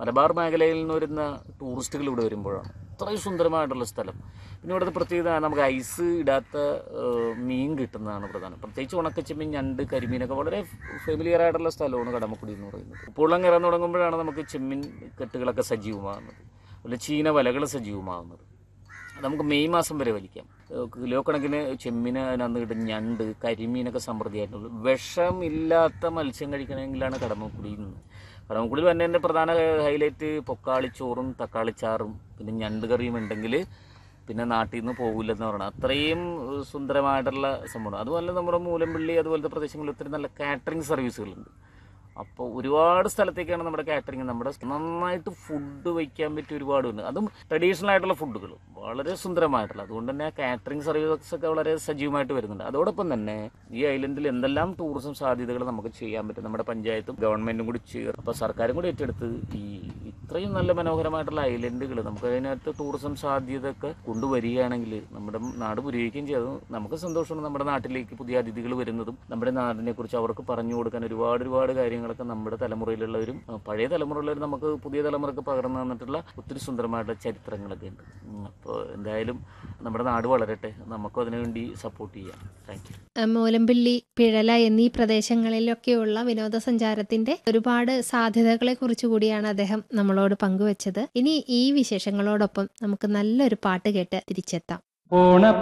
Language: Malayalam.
മലബാർ മേഖലയിൽ നിന്ന് വരുന്ന ടൂറിസ്റ്റുകൾ ഇവിടെ വരുമ്പോഴാണ് അത്രയും സുന്ദരമായിട്ടുള്ള സ്ഥലം പിന്നെ ഇവിടുത്തെ പ്രത്യേകത നമുക്ക് ഐസ് ഇടാത്ത ഏഹ്, മീൻ കിട്ടുന്നതാണ് പ്രധാനം പ്രത്യേകിച്ച് ഉണക്കച്ചെമ്മീൻ ഞണ്ട് കരിമീനൊക്കെ വളരെ ഫെമിലിയർ ആയിട്ടുള്ള സ്ഥലമാണ് കടമക്കുടി എന്ന് പറയുന്നത് ഉപ്പുവെള്ളം കയറാൻ തുടങ്ങുമ്പോഴാണ് നമുക്ക് ചെമ്മീൻ കെട്ടുകളൊക്കെ സജീവമാകുന്നത് അതുപോലെ ചീന വലകൾ സജീവമാകുന്നത് അത് നമുക്ക് മെയ് മാസം വരെ വലിക്കാം ഏഹ് കിലോ കണക്കിന് ചെമ്മീന് അതിനകത്ത് കിട്ടും ഞണ്ട് കരിമീനൊക്കെ സമൃദ്ധിയായിട്ടുള്ളൂ വിഷമില്ലാത്ത മത്സ്യം കഴിക്കണമെങ്കിലാണ് കടമക്കുടിയിൽ നിന്ന് കടമക്കുടിയിൽ തന്നെ പ്രധാന ഹൈലൈറ്റ് പൊക്കാളിച്ചോറും തക്കാളിച്ചാറും പിന്നെ ഞണ്ട് കറിയും ഉണ്ടെങ്കിൽ പിന്നെ നാട്ടിൽ നിന്ന് പോകില്ലെന്ന് പറയണം അത്രയും ഏഹ് സുന്ദരമായിട്ടുള്ള സംഭവമാണ് അതുപോലെ നമ്മുടെ മൂലമ്പള്ളി അതുപോലത്തെ പ്രദേശങ്ങളിൽ ഒത്തിരി നല്ല കാറ്ററിംഗ് സർവീസുകളുണ്ട് അപ്പോൾ ഒരുപാട് സ്ഥലത്തേക്കാണ് നമ്മുടെ കാറ്ററിംഗ് നമ്മുടെ നന്നായിട്ട് ഫുഡ് വയ്ക്കാൻ പറ്റിയ ഒരുപാട് ഉണ്ട് അതും ട്രഡീഷണൽ ആയിട്ടുള്ള ഫുഡുകൾ വളരെ സുന്ദരമായിട്ടുള്ള അതുകൊണ്ട് തന്നെ കാറ്ററിംഗ് സർവീസസ് ഒക്കെ വളരെ സജീവമായിട്ട് വരുന്നുണ്ട് അതോടൊപ്പം തന്നെ ഈ ഐലൻഡിൽ എന്തെല്ലാം ടൂറിസം സാധ്യതകൾ നമുക്ക് ചെയ്യാൻ പറ്റും നമ്മുടെ പഞ്ചായത്തും ഗവൺമെന്റും കൂടി ചേർന്ന് അപ്പോൾ സർക്കാരും കൂടി ഏറ്റെടുത്ത് ഈ ഇത്രയും നല്ല മനോഹരമായിട്ടുള്ള ഐലൻഡുകൾ നമുക്ക് അതിനകത്ത് ടൂറിസം സാധ്യതയൊക്കെ കൊണ്ടുവരികയാണെങ്കിൽ നമ്മുടെ നാട് പുരോഗമിക്കുകയും ചെയ്തു നമുക്ക് സന്തോഷമാണ് നമ്മുടെ നാട്ടിലേക്ക് പുതിയ അതിഥികൾ വരുന്നതും നമ്മുടെ നാടിനെ കുറിച്ച് അവർക്ക് പറഞ്ഞു കൊടുക്കാൻ ഒരുപാട് ഒരുപാട് കാര്യങ്ങളൊക്കെ നമ്മുടെ തലമുറയിലുള്ളവരും ആ, പഴയ തലമുറയിലുള്ളവരും നമുക്ക് പുതിയ തലമുറക്ക് പകർന്നു തന്നിട്ടുള്ള ഒത്തിരി സുന്ദരമായിട്ടുള്ള ചരിത്രങ്ങളൊക്കെ ഉണ്ട് അപ്പോൾ എന്തായാലും നമ്മുടെ നാട് വളരട്ടെ നമുക്കും അതിനുവേണ്ടി സപ്പോർട്ട് ചെയ്യാം താങ്ക് യു ഏഹ് മൂലമ്പിള്ളി പിഴല എന്നീ പ്രദേശങ്ങളിലൊക്കെയുള്ള വിനോദസഞ്ചാരത്തിന്റെ ഒരുപാട് സാധ്യതകളെ കുറിച്ച് കൂടിയാണ് അദ്ദേഹം നമ്മളോട് പങ്കുവച്ചത് ഇനി ഈ വിശേഷങ്ങളോടൊപ്പം നമുക്ക് നല്ലൊരു പാട്ട് കേട്ട് തിരിച്ചെത്താം ഓണ